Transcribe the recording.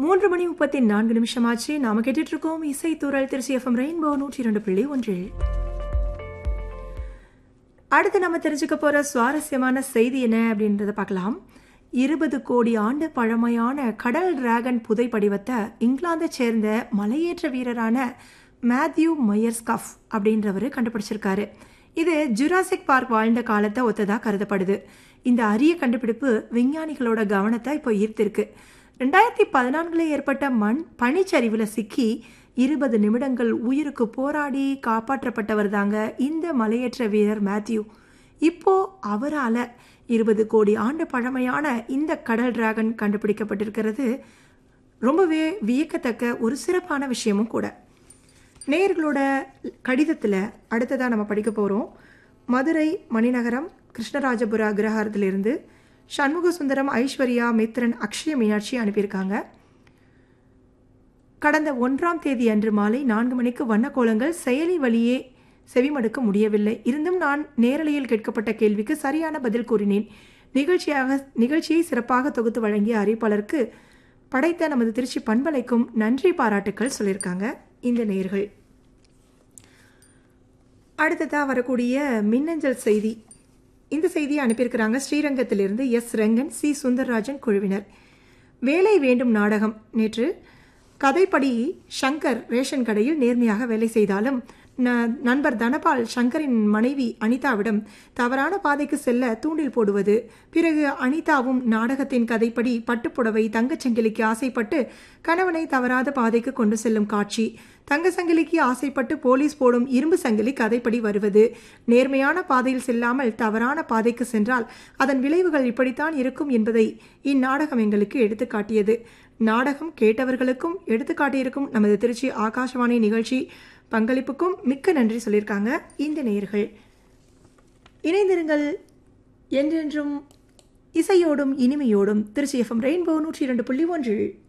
மூன்று மணி முப்பத்தி நான்கு நிமிஷமாச்சு நாம கேட்டுட்டு இருக்கோம் இசை தூரல் திருச்சி எஃப்எம் ரெயின்போ நூற்றி இரண்டு புள்ளி ஒன்றில் அடுத்து நம்ம தெரிஞ்சுக்க போற சுவாரஸ்யமான செய்தி என்ன அப்படின்றத பார்க்கலாம் இருபது கோடி ஆண்டு பழமையான கடல் டிராகன் புதை படிவத்தை இங்கிலாந்தை சேர்ந்த மலையேற்ற வீரரான மேத்யூ மயர்ஸ்கஃப் அப்படின்றவர் கண்டுபிடிச்சிருக்காரு இது ஜுராசிக் பார்க் வாழ்ந்த காலத்தை ஒத்ததா கருதப்படுது இந்த அரிய கண்டுபிடிப்பு விஞ்ஞானிகளோட கவனத்தை இப்போ ஈர்த்திருக்கு ரெண்டாயிரத்தி பதினான்குல ஏற்பட்ட மண் பனிச்சரிவில் சிக்கி இருபது நிமிடங்கள் உயிருக்கு போராடி காப்பாற்றப்பட்டவர் தாங்க இந்த மலையேற்ற வீரர் மேத்யூ இப்போ அவரால் இருபது கோடி ஆண்டு பழமையான இந்த கடல் டிராகன் கண்டுபிடிக்கப்பட்டிருக்கிறது ரொம்பவே வியக்கத்தக்க ஒரு சிறப்பான விஷயமும் கூட நேயர்களோட கடிதத்தில் அடுத்ததாக நம்ம படிக்க போகிறோம் மதுரை மணிநகரம் கிருஷ்ணராஜபுர அக்ரஹாரத்திலிருந்து சண்முக சுந்தரம் ஐஸ்வர்யா மித்ரன் அக்ஷய மீனாட்சி அனுப்பியிருக்காங்க கடந்த ஒன்றாம் தேதி அன்று மாலை நான்கு மணிக்கு வண்ணக்கோலங்கள் செயலி வழியே செவிமடுக்க முடியவில்லை இருந்தும் நான் நேரலையில் கேட்கப்பட்ட கேள்விக்கு சரியான பதில் கூறினேன் நிகழ்ச்சியாக நிகழ்ச்சியை சிறப்பாக தொகுத்து வழங்கிய அறிவிப்பாளருக்கு படைத்த நமது திருச்சி பண்பலைக்கும் நன்றி பாராட்டுக்கள் சொல்லியிருக்காங்க இந்த நேர்கள் அடுத்ததாக வரக்கூடிய மின்னஞ்சல் செய்தி இந்த செய்தியை அனுப்பியிருக்கிறாங்க ஸ்ரீரங்கத்திலிருந்து எஸ் ரெங்கன் சி சுந்தர்ராஜன் குழுவினர் வேலை வேண்டும் நாடகம் நேற்று கதைப்படி சங்கர் ரேஷன் கடையில் நேர்மையாக வேலை செய்தாலும் நண்பர் தனபால் சங்கரின் மனைவி அனிதாவிடம் தவறான பாதைக்கு செல்ல தூண்டில் போடுவது பிறகு அனிதாவும் நாடகத்தின் கதைப்படி பட்டுப்புடவை தங்கச்சங்கிலிக்கு ஆசைப்பட்டு கணவனை தவறாத பாதைக்கு கொண்டு செல்லும் காட்சி தங்க சங்கிலிக்கு ஆசைப்பட்டு போலீஸ் போடும் இரும்பு சங்கிலி கதைப்படி வருவது நேர்மையான பாதையில் செல்லாமல் தவறான பாதைக்கு சென்றால் அதன் விளைவுகள் இப்படித்தான் இருக்கும் என்பதை இந்நாடகம் எங்களுக்கு எடுத்து காட்டியது நாடகம் கேட்டவர்களுக்கும் எடுத்துக்காட்டியிருக்கும் நமது திருச்சி ஆகாஷவாணி நிகழ்ச்சி பங்களிப்புக்கும் மிக்க நன்றி சொல்லியிருக்காங்க இந்த நேயர்கள் இணைந்திருங்கள் என்றென்றும் இசையோடும் இனிமையோடும் திருச்சி எஃப்எம் ரெயின்போ நூற்றி இரண்டு புள்ளி ஒன்றில்